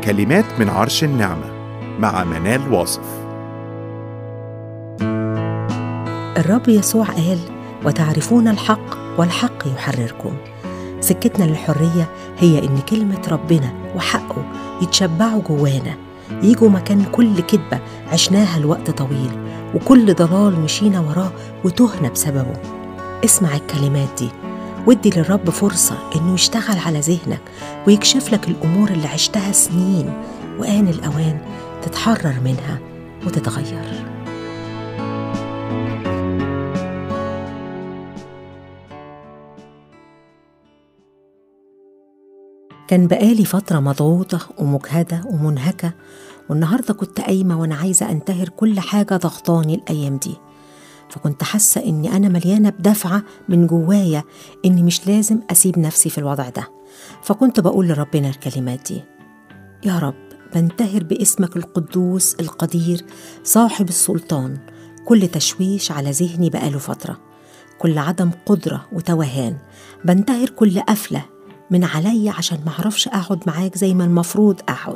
كلمات من عرش النعمة مع منال واصف الرب يسوع قال وتعرفون الحق والحق يحرركم سكتنا للحرية هي إن كلمة ربنا وحقه يتشبعوا جوانا يجوا مكان كل كذبة عشناها لوقت طويل وكل ضلال مشينا وراه وتهنا بسببه اسمع الكلمات دي وادي للرب فرصة إنه يشتغل على ذهنك ويكشف لك الأمور اللي عشتها سنين وآن الأوان تتحرر منها وتتغير كان بقالي فترة مضغوطة ومجهدة ومنهكة والنهاردة كنت قايمة وأنا عايزة أنتهر كل حاجة ضغطاني الأيام دي فكنت حاسة إني أنا مليانة بدفعة من جوايا إني مش لازم أسيب نفسي في الوضع ده فكنت بقول لربنا الكلمات دي يا رب بنتهر باسمك القدوس القدير صاحب السلطان كل تشويش على ذهني بقاله فترة كل عدم قدرة وتوهان بنتهر كل قفلة من عليا عشان معرفش أقعد معاك زي ما المفروض أقعد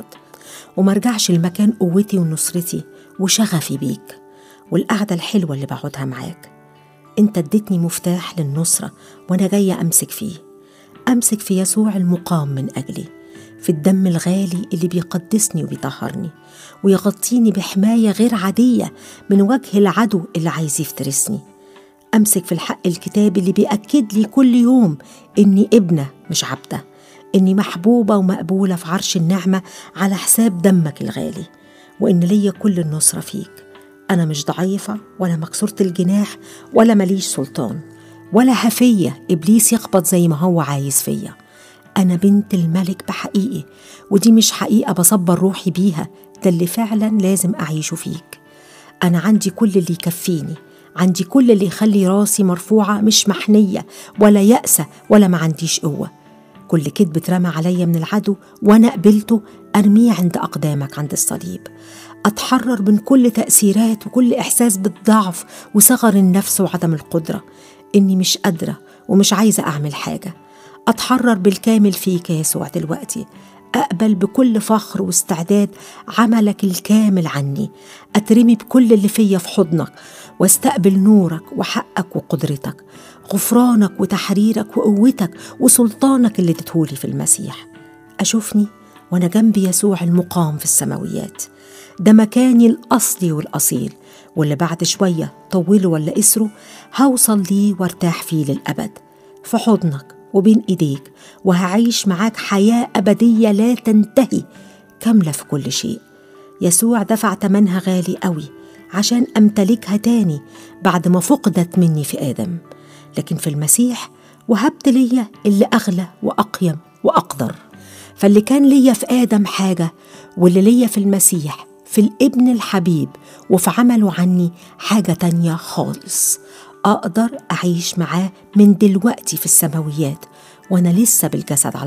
ومرجعش لمكان قوتي ونصرتي وشغفي بيك والقعدة الحلوة اللي بقعدها معاك انت اديتني مفتاح للنصرة وانا جاية امسك فيه امسك في يسوع المقام من اجلي في الدم الغالي اللي بيقدسني وبيطهرني ويغطيني بحماية غير عادية من وجه العدو اللي عايز يفترسني أمسك في الحق الكتابي اللي بيأكد لي كل يوم إني ابنة مش عبدة إني محبوبة ومقبولة في عرش النعمة على حساب دمك الغالي وإن ليا كل النصرة فيك أنا مش ضعيفة ولا مكسورة الجناح ولا مليش سلطان ولا هفية إبليس يخبط زي ما هو عايز فيا أنا بنت الملك بحقيقي ودي مش حقيقة بصبر روحي بيها ده اللي فعلا لازم أعيشه فيك أنا عندي كل اللي يكفيني عندي كل اللي يخلي راسي مرفوعة مش محنية ولا يأسة ولا ما عنديش قوة كل كذب اترمى عليا من العدو وأنا قبلته أرميه عند أقدامك عند الصليب أتحرر من كل تأثيرات وكل إحساس بالضعف وصغر النفس وعدم القدرة إني مش قادرة ومش عايزة أعمل حاجة أتحرر بالكامل فيك يا يسوع دلوقتي أقبل بكل فخر واستعداد عملك الكامل عني أترمي بكل اللي فيا في حضنك واستقبل نورك وحقك وقدرتك غفرانك وتحريرك وقوتك وسلطانك اللي تتهولي في المسيح أشوفني وأنا جنبي يسوع المقام في السماويات ده مكاني الأصلي والأصيل واللي بعد شوية طوله ولا قسره هوصل ليه وارتاح فيه للأبد في حضنك وبين إيديك وهعيش معاك حياة أبدية لا تنتهي كاملة في كل شيء يسوع دفع تمنها غالي قوي عشان أمتلكها تاني بعد ما فقدت مني في آدم لكن في المسيح وهبت ليا اللي أغلى وأقيم وأقدر فاللي كان ليا في آدم حاجة واللي ليا في المسيح في الابن الحبيب وفي عمله عني حاجة تانية خالص أقدر أعيش معاه من دلوقتي في السماويات وأنا لسه بالجسد على